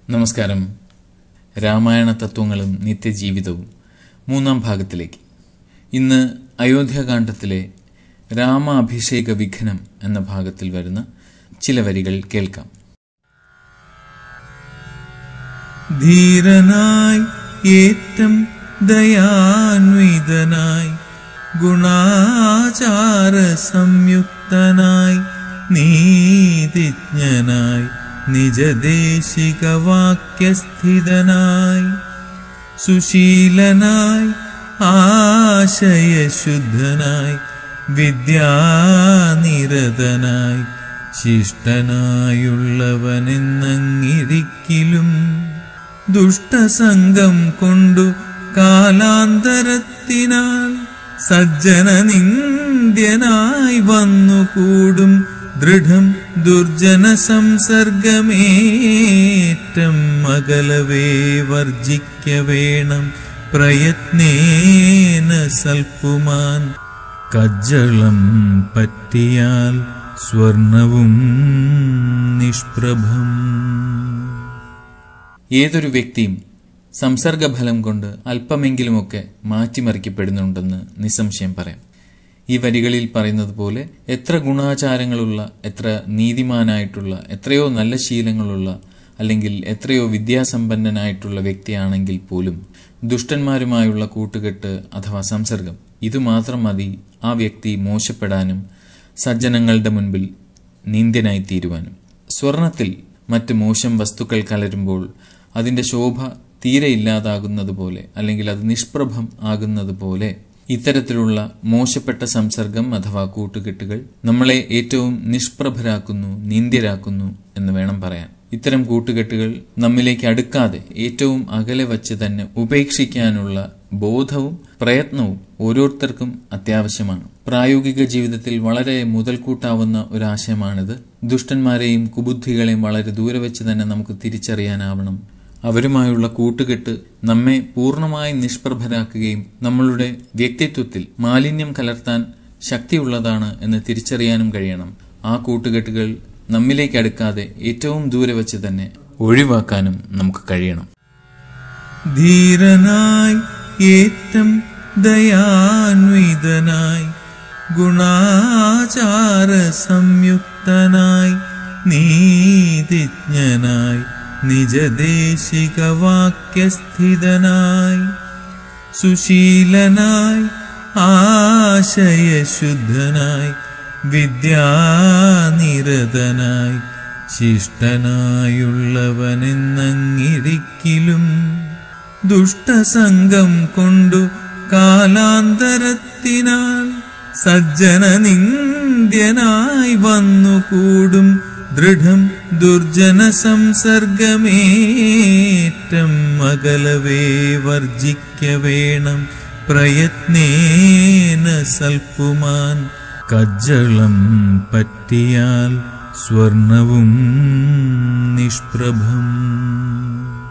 നമസ്കാരം രാമായണ തത്വങ്ങളും നിത്യജീവിതവും മൂന്നാം ഭാഗത്തിലേക്ക് ഇന്ന് അയോധ്യാകാന്ഡത്തിലെ രാമാഭിഷേക വിഘ്നം എന്ന ഭാഗത്തിൽ വരുന്ന ചില വരികൾ കേൾക്കാം ധീരനായി ഏറ്റം ദയാന്വിതനായി ഗുണാചാര സംയുക്തനായി നീതിജ്ഞനായി നിജദേശിക വാക്യസ്ഥിതനായി സുശീലനായി ആശയശുദ്ധനായി വിദ്യാനിരതനായി ശിഷ്ടനായുള്ളവനെന്നങ്ങിരിക്കിലും ദുഷ്ടസംഗം കൊണ്ടു കാലാന്തരത്തിനാൽ സജ്ജന നിന്ദ്യനായി വന്നുകൂടും ദൃഢം ദുർജന സംസർഗമേറ്റം അകലവേ വർജിക്ക വേണം പ്രയത്നേന സൽപ്പുമാൻ കജ്ജളം പറ്റിയാൽ സ്വർണവും നിഷ്പ്രഭം ഏതൊരു വ്യക്തിയും സംസർഗഫലം കൊണ്ട് അല്പമെങ്കിലുമൊക്കെ മാറ്റിമറിക്കപ്പെടുന്നുണ്ടെന്ന് നിസ്സംശയം പറയാം ഈ വരികളിൽ പറയുന്നത് പോലെ എത്ര ഗുണാചാരങ്ങളുള്ള എത്ര നീതിമാനായിട്ടുള്ള എത്രയോ നല്ല ശീലങ്ങളുള്ള അല്ലെങ്കിൽ എത്രയോ വിദ്യാസമ്പന്നനായിട്ടുള്ള വ്യക്തിയാണെങ്കിൽ പോലും ദുഷ്ടന്മാരുമായുള്ള കൂട്ടുകെട്ട് അഥവാ സംസർഗം ഇതുമാത്രം മതി ആ വ്യക്തി മോശപ്പെടാനും സജ്ജനങ്ങളുടെ മുൻപിൽ നീന്ത്യനായി തീരുവാനും സ്വർണത്തിൽ മറ്റ് മോശം വസ്തുക്കൾ കലരുമ്പോൾ അതിന്റെ ശോഭ തീരെ ഇല്ലാതാകുന്നത് പോലെ അല്ലെങ്കിൽ അത് നിഷ്പ്രഭം ആകുന്നത് പോലെ ഇത്തരത്തിലുള്ള മോശപ്പെട്ട സംസർഗം അഥവാ കൂട്ടുകെട്ടുകൾ നമ്മളെ ഏറ്റവും നിഷ്പ്രഭരാക്കുന്നു നീന്ത്യരാക്കുന്നു എന്ന് വേണം പറയാൻ ഇത്തരം കൂട്ടുകെട്ടുകൾ നമ്മിലേക്ക് അടുക്കാതെ ഏറ്റവും അകലെ വച്ച് തന്നെ ഉപേക്ഷിക്കാനുള്ള ബോധവും പ്രയത്നവും ഓരോരുത്തർക്കും അത്യാവശ്യമാണ് പ്രായോഗിക ജീവിതത്തിൽ വളരെ മുതൽക്കൂട്ടാവുന്ന ഒരു ആശയമാണിത് ദുഷ്ടന്മാരെയും കുബുദ്ധികളെയും വളരെ ദൂരെ വെച്ച് തന്നെ നമുക്ക് തിരിച്ചറിയാനാവണം അവരുമായുള്ള കൂട്ടുകെട്ട് നമ്മെ പൂർണ്ണമായി നിഷ്പ്രഭരാക്കുകയും നമ്മളുടെ വ്യക്തിത്വത്തിൽ മാലിന്യം കലർത്താൻ ശക്തിയുള്ളതാണ് എന്ന് തിരിച്ചറിയാനും കഴിയണം ആ കൂട്ടുകെട്ടുകൾ നമ്മിലേക്ക് അടുക്കാതെ ഏറ്റവും ദൂരെ വെച്ച് തന്നെ ഒഴിവാക്കാനും നമുക്ക് കഴിയണം ധീരനായി ഏറ്റം ദയാന്വിതനായി ഗുണാചാര സംയുക്തനായി നീതിജ്ഞനായി നിജദേശിക വാക്യസ്ഥിതനായി സുശീലനായി ആശയശുദ്ധനായി വിദ്യാനിരതനായി ശിഷ്ടനായുള്ളവനെന്നങ്ങിരിക്കിലും ദുഷ്ടസംഗം കൊണ്ടു കാലാന്തരത്തിനാൽ സജ്ജന നിന്ദ്യനായി വന്നുകൂടും ദൃഢം ദുർജന സംസർഗമേറ്റം അകലവേ വർജിക്ക വേണം പ്രയത്നേന സൽപ്പുമാൻ കജ്ജളം പറ്റിയാൽ സ്വർണവും നിഷ്പ്രഭം